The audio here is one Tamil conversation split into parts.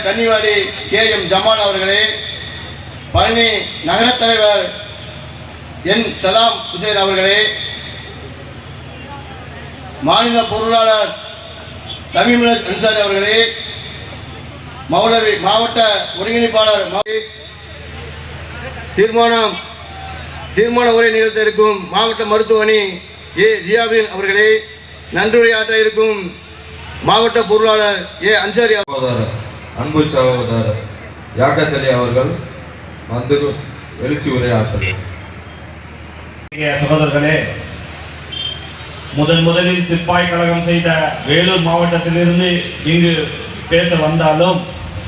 கன்னிவாடி கே எம் ஜமால் அவர்களே பழனி நகரத் தலைவர் என் சலாம் ஹுசேன் அவர்களே மாநில பொருளாளர் தமிழ்மலர் அன்சாரி அவர்களே மௌலவி மாவட்ட ஒருங்கிணைப்பாளர் மௌலவி தீர்மானம் தீர்மான உரை நிகழ்த்த இருக்கும் மாவட்ட மருத்துவ அணி ஏ ஜியாபின் அவர்களே நன்றியுரையாற்ற இருக்கும் மாவட்ட பொருளாளர் ஏ அன்சாரி அவ- சகோதரர் அன்பு சகோதரர் யாக்கத்தலி அவர்கள் வந்து எழுச்சி உரையாற்றல் இங்கே சகோதரர்களே முதன் முதலில் சிப்பாய் கழகம் செய்த வேலூர் மாவட்டத்திலிருந்து இங்கு பேச வந்தாலும்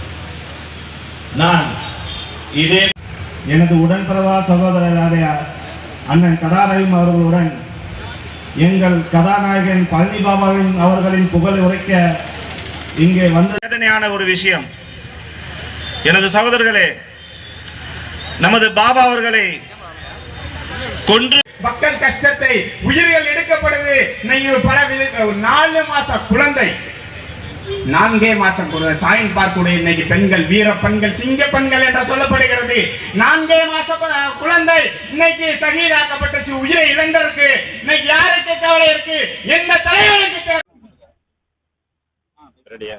நான் இதே எனது உடன்பிறவா சகோதரரான அண்ணன் கதாரவிம் அவர்களுடன் எங்கள் கதாநாயகன் பழனி பாபாவின் அவர்களின் புகழ் உரைக்க இங்கே வந்த வேதனையான ஒரு விஷயம் எனது சகோதரர்களே நமது பாபா அவர்களை கொன்று மக்கள் கஷ்டத்தை உயிர்கள் எடுக்கப்படுது நீங்க பல வித- ஒரு நாலு மாச குழந்தை நான்கே மாசம் குழந்தை சாயின் பார்க்கூடிய இன்னைக்கு பெண்கள் வீர பெண்கள் சிங்க பெண்கள் என்று சொல்லப்படுகிறது நான்கே மாச ப- குழந்தை இன்னைக்கு சகிதாக்கப்பட்டுச்சு உயிரை இழந்திருக்கு இன்னைக்கு யாருக்கு கவலை இருக்கு எந்த தலைவருக்கு கவலை ரெடியா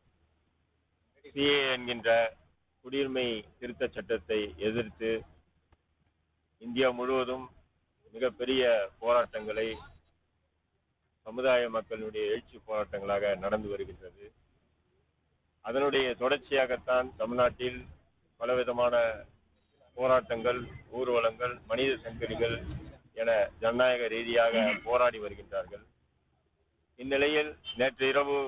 சிஏ என்கின்ற குடியுரிமை திருத்த சட்டத்தை எதிர்த்து இந்தியா முழுவதும் மிகப்பெரிய போராட்டங்களை சமுதாய மக்களுடைய எழுச்சி போராட்டங்களாக நடந்து வருகின்றது அதனுடைய தொடர்ச்சியாகத்தான் தமிழ்நாட்டில் பலவிதமான போராட்டங்கள் ஊர்வலங்கள் மனித சங்கிலிகள் என ஜனநாயக ரீதியாக போராடி வருகின்றார்கள் இந்நிலையில் நேற்று இரவு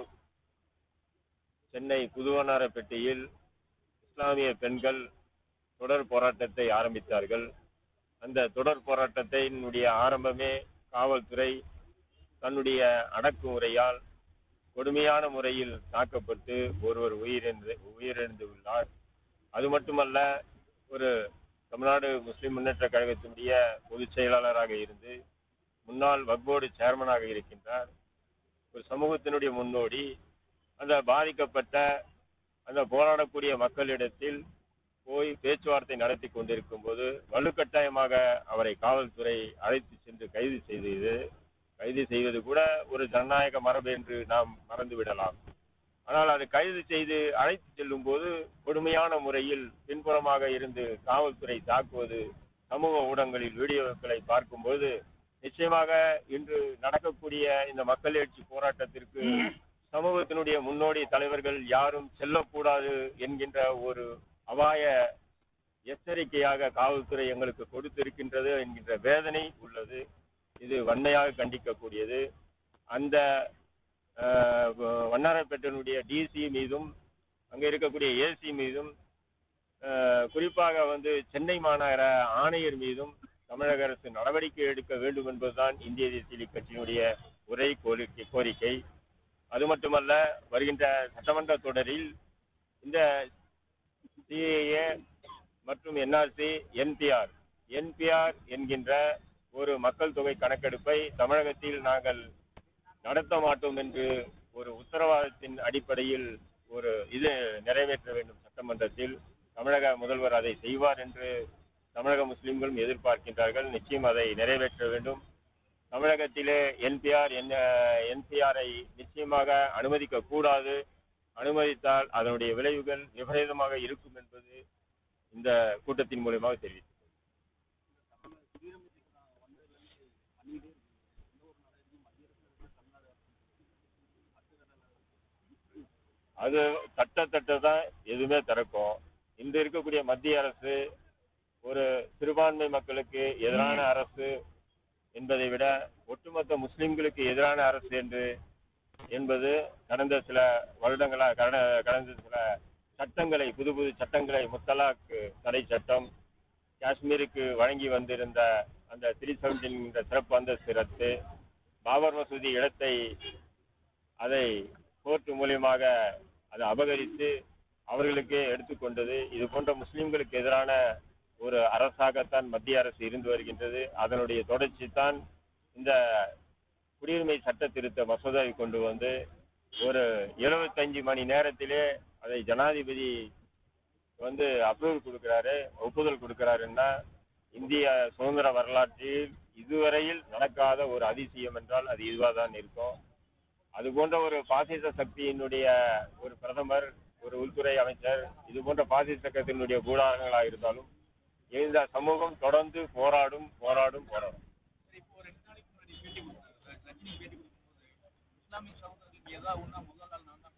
சென்னை புதுவனாரப்பேட்டையில் இஸ்லாமிய பெண்கள் தொடர் போராட்டத்தை ஆரம்பித்தார்கள் அந்த தொடர் போராட்டத்தினுடைய ஆரம்பமே காவல்துறை தன்னுடைய அடக்குமுறையால் கொடுமையான முறையில் தாக்கப்பட்டு ஒருவர் உயிரிழந்து உயிரிழந்து உள்ளார் அது மட்டுமல்ல ஒரு தமிழ்நாடு முஸ்லிம் முன்னேற்ற கழகத்தினுடைய பொதுச் செயலாளராக இருந்து முன்னாள் வக்போர்டு சேர்மனாக இருக்கின்றார் ஒரு சமூகத்தினுடைய முன்னோடி அந்த பாதிக்கப்பட்ட அந்த போராடக்கூடிய மக்களிடத்தில் போய் பேச்சுவார்த்தை நடத்தி கொண்டிருக்கும் போது வலுக்கட்டாயமாக அவரை காவல்துறை அழைத்து சென்று கைது செய்தது கைது செய்வது கூட ஒரு ஜனநாயக மரபு என்று நாம் மறந்து விடலாம் ஆனால் அது கைது செய்து அழைத்து செல்லும் போது கொடுமையான முறையில் பின்புறமாக இருந்து காவல்துறை தாக்குவது சமூக ஊடகங்களில் வீடியோக்களை பார்க்கும்போது நிச்சயமாக இன்று நடக்கக்கூடிய இந்த மக்கள் எழுச்சி போராட்டத்திற்கு சமூகத்தினுடைய முன்னோடி தலைவர்கள் யாரும் செல்லக்கூடாது என்கின்ற ஒரு அபாய எச்சரிக்கையாக காவல்துறை எங்களுக்கு கொடுத்திருக்கின்றது என்கின்ற வேதனை உள்ளது இது வன்மையாக கண்டிக்கக்கூடியது அந்த அஹ், வ- வண்ணாரப்பேட்டையினுடைய டிசி மீதும் அங்கே இருக்கக்கூடிய ஏசி மீதும் அஹ், குறிப்பாக வந்து சென்னை மாநகர ஆணையர் மீதும் தமிழக அரசு நடவடிக்கை எடுக்க வேண்டும் என்பதுதான் இந்திய தேசிய கட்சியினுடைய உரை கோரிக்கை கோரிக்கை அது மட்டுமல்ல வருகின்ற சட்டமன்ற தொடரில் இந்த சிஏஏ மற்றும் என்ஆர்சி என்பிஆர் என்பிஆர் என்கின்ற ஒரு மக்கள் தொகை கணக்கெடுப்பை தமிழகத்தில் நாங்கள் நடத்த மாட்டோம் என்று ஒரு உத்தரவாதத்தின் அடிப்படையில் ஒரு இது நிறைவேற்ற வேண்டும் சட்டமன்றத்தில் தமிழக முதல்வர் அதை செய்வார் என்று தமிழக முஸ்லிம்களும் எதிர்பார்க்கின்றார்கள் நிச்சயம் அதை நிறைவேற்ற வேண்டும் தமிழகத்திலே என்பிஆர் என்ன என்பிஆரை நிச்சயமாக அனுமதிக்க கூடாது அனுமதித்தால் அதனுடைய விளைவுகள் விபரீதமாக இருக்கும் என்பது இந்த கூட்டத்தின் மூலமாக தெரிவித்தது அது தட்ட தட்ட தான் எதுவுமே திறக்கும் இன்று இருக்கக்கூடிய மத்திய அரசு ஒரு சிறுபான்மை மக்களுக்கு எதிரான அரசு என்பதை விட ஒட்டுமொத்த முஸ்லிம்களுக்கு எதிரான அரசு என்று என்பது கடந்த சில வருடங்களாக கடந்த கடந்த சில சட்டங்களை புது புது சட்டங்களை முத்தலாக் தடை சட்டம் காஷ்மீருக்கு வழங்கி வந்திருந்த அந்த த்ரீ செவன்டீன் என்ற சிறப்பு அந்தஸ்து ரத்து பாபர் மசூதி இடத்தை அதை கோர்ட் மூலியமாக அதை அபகரித்து அவர்களுக்கே எடுத்துக்கொண்டது இது போன்ற முஸ்லிம்களுக்கு எதிரான ஒரு அரசாகத்தான் மத்திய அரசு இருந்து வருகின்றது அதனுடைய தொடர்ச்சி தான் இந்த குடியுரிமை சட்ட திருத்த மசோதாவை கொண்டு வந்து ஒரு 75 மணி நேரத்திலே அதை ஜனாதிபதி வந்து அப்ரூவல் கொடுக்கிறாரு ஒப்புதல் கொடுக்கிறாருன்னா இந்திய சுதந்திர வரலாற்றில் இதுவரையில் நடக்காத ஒரு அதிசயம் என்றால் அது இதுவாக தான் இருக்கும் அது போன்ற ஒரு பாசிச சக்தியினுடைய ஒரு பிரதமர் ஒரு உள்துறை அமைச்சர் இது போன்ற பாசிச சக்கத்தினுடைய கூடாரங்களாக இருந்தாலும் இந்த சமூகம் தொடர்ந்து போராடும் போராடும் போராடும் இப்போ ரெண்டு நாளைக்கு முன்னாடி பேட்டி கொடுத்தாரு ரஜினி பேட்டி கொடுக்கும்போது இஸ்லாமிய சகோதரர்களுக்கு ஏதாவது ஒன்றா முதல் நாள் நான் தான்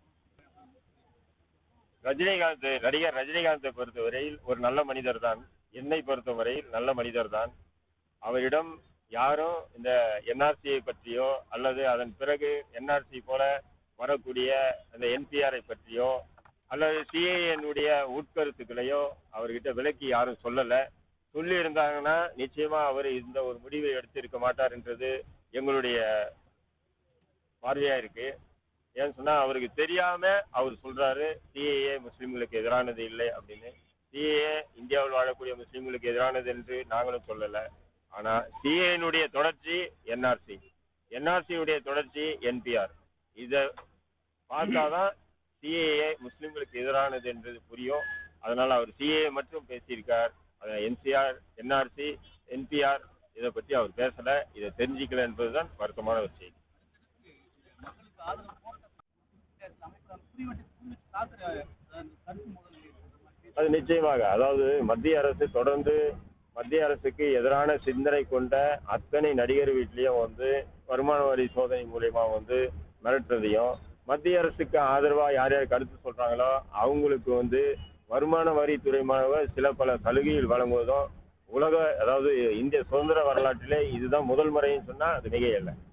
ரஜினிகாந்த் நடிகர் ரஜினிகாந்தை பொறுத்தவரையில் ஒரு நல்ல மனிதர் தான் என்னை பொறுத்தவரையில் நல்ல மனிதர் தான் அவரிடம் யாரும் இந்த என்ஆர்சியை பற்றியோ அல்லது அதன் பிறகு என்ஆர்சி போல வரக்கூடிய அந்த என்பிஆரை பற்றியோ அல்லது சிஏஎனுடைய உட்கருத்துக்களையோ அவர்கிட்ட விலக்கி யாரும் சொல்லல சொல்லி இருந்தாங்கன்னா நிச்சயமா அவர் இந்த ஒரு முடிவை எடுத்திருக்க மாட்டார் என்றது எங்களுடைய பார்வையா இருக்கு ஏன்னு சொன்னா அவருக்கு தெரியாம அவர் சொல்றாரு சிஏஏ முஸ்லிம்களுக்கு எதிரானது இல்லை அப்படின்னு சிஏஏ இந்தியாவில் வாழக்கூடிய முஸ்லிம்களுக்கு எதிரானது என்று நாங்களும் சொல்லல ஆனா சிஏனுடைய தொடர்ச்சி என்ஆர்சி என்ஆர்சியுடைய தொடர்ச்சி என்பிஆர் இத பார்த்தாதான் சிஏஏ முஸ்லிம்களுக்கு எதிரானது என்றது புரியும் அதனால அவர் சிஏஏ மட்டும் பேசியிருக்கார் என்சிஆர் என்ஆர்சி என்பிஆர் இதை பற்றி அவர் பேசல இதை தெரிஞ்சுக்கல என்பதுதான் வருத்தமான ஒரு செய்தி மக்களுக்கு ஆதரவு போராட்டம் அமைப்பு புரிவெட்டு புரிவெட்டு தாக்குற அந்த கருத்து முதல் அது நிச்சயமாக அதாவது மத்திய அரசு தொடர்ந்து மத்திய அரசுக்கு எதிரான சிந்தனை கொண்ட அத்தனை நடிகர் வீட்லயும் வந்து வருமான வரி சோதனை மூலியமா வந்து மிரட்டுறதையும் மத்திய அரசுக்கு ஆதரவா யார் யார் கருத்து சொல்றாங்களோ அவங்களுக்கு வந்து வருமான வரித்துறை மூலமாக சில பல சலுகைகள் வழங்குவதும் உலக அதாவது இந்திய சுதந்திர வரலாற்றிலே இதுதான் முதல் முறைன்னு சொன்னா அது மிகையல்ல